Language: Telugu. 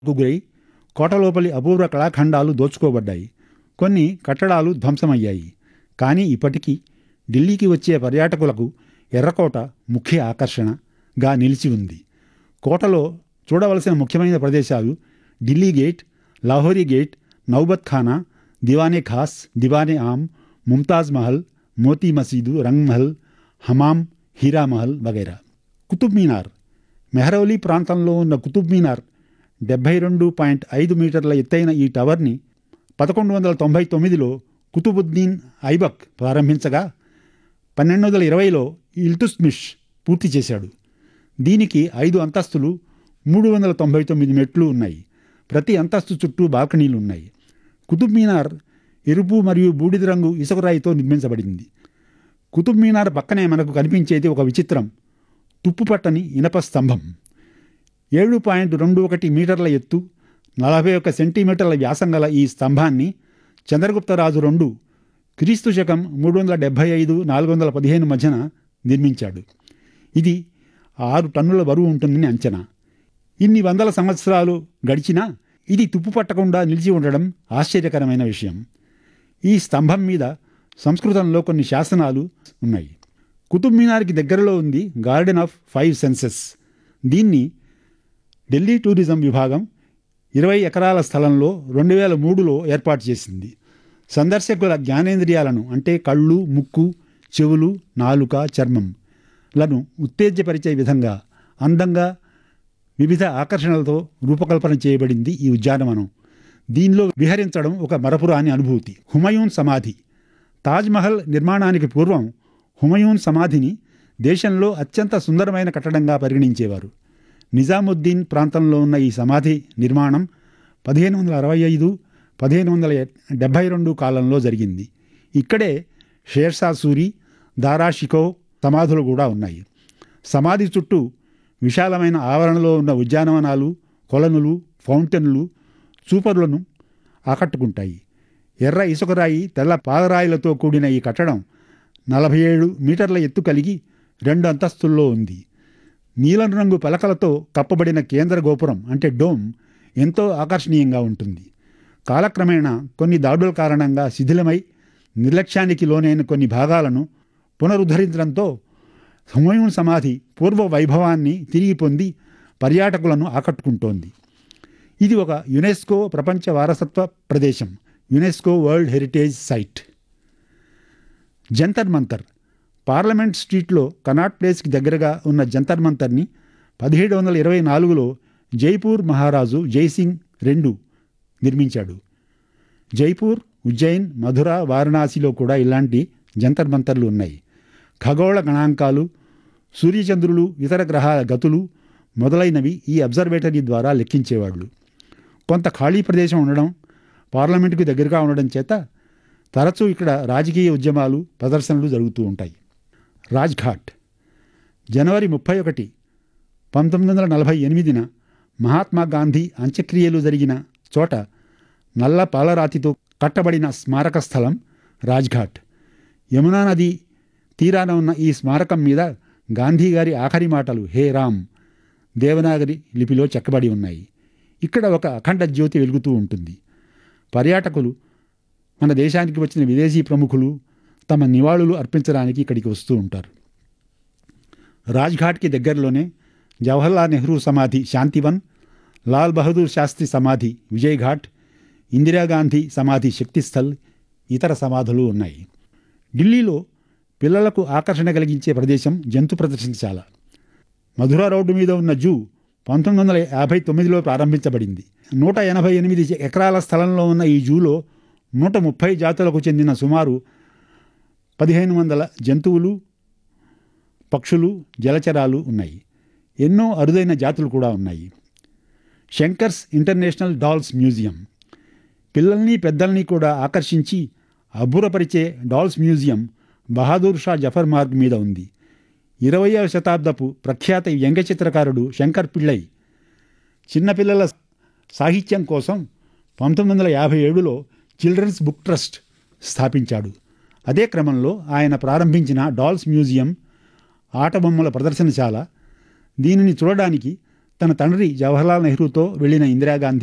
గురై కోటలోపలి అపూర్వ కళాఖండాలు దోచుకోబడ్డాయి కొన్ని కట్టడాలు ధ్వంసమయ్యాయి కానీ ఇప్పటికీ ఢిల్లీకి వచ్చే పర్యాటకులకు ఎర్రకోట ముఖ్య ఆకర్షణగా నిలిచి ఉంది కోటలో చూడవలసిన ముఖ్యమైన ప్రదేశాలు ఢిల్లీ గేట్ లాహోరీ గేట్ నౌబత్ ఖానా దివానే ఖాస్ దివానే ఆమ్ ముంతాజ్ మహల్ మోతీ మసీదు రంగ్ మహల్ హమామ్ హీరా మహల్ వగైరా కుతుబ్ మీనార్ మెహరౌలీ ప్రాంతంలో ఉన్న కుతుబ్ మీనార్ డెబ్బై రెండు పాయింట్ ఐదు మీటర్ల ఎత్తైన ఈ టవర్ని పదకొండు వందల తొంభై తొమ్మిదిలో కుతుబుద్దీన్ ఐబక్ ప్రారంభించగా పన్నెండు వందల ఇరవైలో ఇల్తుస్మిష్ పూర్తి చేశాడు దీనికి ఐదు అంతస్తులు మూడు వందల తొంభై తొమ్మిది మెట్లు ఉన్నాయి ప్రతి అంతస్తు చుట్టూ బాల్కనీలు ఉన్నాయి కుతుబ్ మీనార్ ఎరుపు మరియు బూడిద రంగు ఇసుకరాయితో నిర్మించబడింది కుతుబ్ మీనార్ పక్కనే మనకు కనిపించేది ఒక విచిత్రం తుప్పుపట్టని ఇనప స్తంభం ఏడు పాయింట్ రెండు ఒకటి మీటర్ల ఎత్తు నలభై ఒక్క సెంటీమీటర్ల వ్యాసం గల ఈ స్తంభాన్ని చంద్రగుప్తరాజు రెండు క్రీస్తు శకం మూడు వందల డెబ్భై ఐదు నాలుగు వందల పదిహేను మధ్యన నిర్మించాడు ఇది ఆరు టన్నుల బరువు ఉంటుందని అంచనా ఇన్ని వందల సంవత్సరాలు గడిచినా ఇది తుప్పు పట్టకుండా నిలిచి ఉండడం ఆశ్చర్యకరమైన విషయం ఈ స్తంభం మీద సంస్కృతంలో కొన్ని శాసనాలు ఉన్నాయి కుతుబ్ మీనార్కి దగ్గరలో ఉంది గార్డెన్ ఆఫ్ ఫైవ్ సెన్సెస్ దీన్ని ఢిల్లీ టూరిజం విభాగం ఇరవై ఎకరాల స్థలంలో రెండు వేల మూడులో ఏర్పాటు చేసింది సందర్శకుల జ్ఞానేంద్రియాలను అంటే కళ్ళు ముక్కు చెవులు నాలుక చర్మం లను ఉత్తేజపరిచే విధంగా అందంగా వివిధ ఆకర్షణలతో రూపకల్పన చేయబడింది ఈ ఉద్యానవనం దీనిలో విహరించడం ఒక మరపురాని అనుభూతి హుమయూన్ సమాధి తాజ్మహల్ నిర్మాణానికి పూర్వం హుమయూన్ సమాధిని దేశంలో అత్యంత సుందరమైన కట్టడంగా పరిగణించేవారు నిజాముద్దీన్ ప్రాంతంలో ఉన్న ఈ సమాధి నిర్మాణం పదిహేను వందల అరవై ఐదు పదిహేను వందల డెబ్భై రెండు కాలంలో జరిగింది ఇక్కడే షేర్షా సూరి దారా షికో సమాధులు కూడా ఉన్నాయి సమాధి చుట్టూ విశాలమైన ఆవరణలో ఉన్న ఉద్యానవనాలు కొలనులు ఫౌంటైన్లు చూపర్లను ఆకట్టుకుంటాయి ఎర్ర ఇసుకరాయి తెల్ల పాలరాయిలతో కూడిన ఈ కట్టడం నలభై ఏడు మీటర్ల ఎత్తు కలిగి రెండు అంతస్తుల్లో ఉంది నీలం రంగు పలకలతో కప్పబడిన కేంద్ర గోపురం అంటే డోమ్ ఎంతో ఆకర్షణీయంగా ఉంటుంది కాలక్రమేణా కొన్ని దాడుల కారణంగా శిథిలమై నిర్లక్ష్యానికి లోనైన కొన్ని భాగాలను పునరుద్ధరించడంతో హుమయూన్ సమాధి పూర్వ వైభవాన్ని తిరిగి పొంది పర్యాటకులను ఆకట్టుకుంటోంది ఇది ఒక యునెస్కో ప్రపంచ వారసత్వ ప్రదేశం UNESCO world heritage site Jantar Mantar parliament స్ట్రీట్లో కనాట్ ప్లేస్కి దగ్గరగా ఉన్న జంతర్ మంతర్ని పదిహేడు వందల ఇరవై నాలుగులో జైపూర్ మహారాజు జైసింగ్ రెండు నిర్మించాడు జైపూర్ ఉజ్జయిన్ మధుర వారణాసిలో కూడా ఇలాంటి జంతర్ మంతర్లు ఉన్నాయి ఖగోళ గణాంకాలు సూర్యచంద్రులు ఇతర గ్రహాల గతులు మొదలైనవి ఈ అబ్జర్వేటరీ ద్వారా లెక్కించేవాళ్ళు కొంత ఖాళీ ప్రదేశం ఉండడం పార్లమెంటుకు దగ్గరగా ఉండడం చేత తరచూ ఇక్కడ రాజకీయ ఉద్యమాలు ప్రదర్శనలు జరుగుతూ ఉంటాయి రాజ్ఘాట్ జనవరి ముప్పై ఒకటి పంతొమ్మిది వందల నలభై ఎనిమిదిన మహాత్మా గాంధీ అంత్యక్రియలు జరిగిన చోట నల్ల పాలరాతితో కట్టబడిన స్మారక స్థలం రాజ్ఘాట్ యమునా నది తీరాన ఉన్న ఈ స్మారకం మీద గాంధీ గారి ఆఖరి మాటలు హే రామ్ దేవనాగరి లిపిలో చెక్కబడి ఉన్నాయి ఇక్కడ ఒక అఖండ జ్యోతి వెలుగుతూ ఉంటుంది పర్యాటకులు మన దేశానికి వచ్చిన విదేశీ ప్రముఖులు తమ నివాళులు అర్పించడానికి ఇక్కడికి వస్తూ ఉంటారు రాజ్ఘాట్కి దగ్గరలోనే జవహర్లాల్ నెహ్రూ సమాధి శాంతివన్ లాల్ బహదూర్ శాస్త్రి సమాధి విజయ్ ఘాట్ ఇందిరాగాంధీ సమాధి శక్తిస్థల్ ఇతర సమాధులు ఉన్నాయి ఢిల్లీలో పిల్లలకు ఆకర్షణ కలిగించే ప్రదేశం జంతు ప్రదర్శనశాల మధుర రోడ్డు మీద ఉన్న జూ పంతొమ్మిది వందల యాభై తొమ్మిదిలో ప్రారంభించబడింది నూట ఎనభై ఎనిమిది ఎకరాల స్థలంలో ఉన్న ఈ జూలో నూట ముప్పై జాతులకు చెందిన సుమారు పదిహేను వందల జంతువులు పక్షులు జలచరాలు ఉన్నాయి ఎన్నో అరుదైన జాతులు కూడా ఉన్నాయి శంకర్స్ ఇంటర్నేషనల్ డాల్స్ మ్యూజియం పిల్లల్ని పెద్దల్ని కూడా ఆకర్షించి అబ్బురపరిచే డాల్స్ మ్యూజియం బహాదూర్ షా జఫర్ మార్గ్ మీద ఉంది ఇరవయవ శతాబ్దపు ప్రఖ్యాత వ్యంగ చిత్రకారుడు శంకర్ పిళ్ళై చిన్నపిల్లల సాహిత్యం కోసం పంతొమ్మిది వందల యాభై ఏడులో చిల్డ్రన్స్ బుక్ ట్రస్ట్ స్థాపించాడు అదే క్రమంలో ఆయన ప్రారంభించిన డాల్స్ మ్యూజియం ఆటబొమ్మల ప్రదర్శనశాల దీనిని చూడడానికి తన తండ్రి జవహర్లాల్ నెహ్రూతో వెళ్లిన ఇందిరాగాంధీ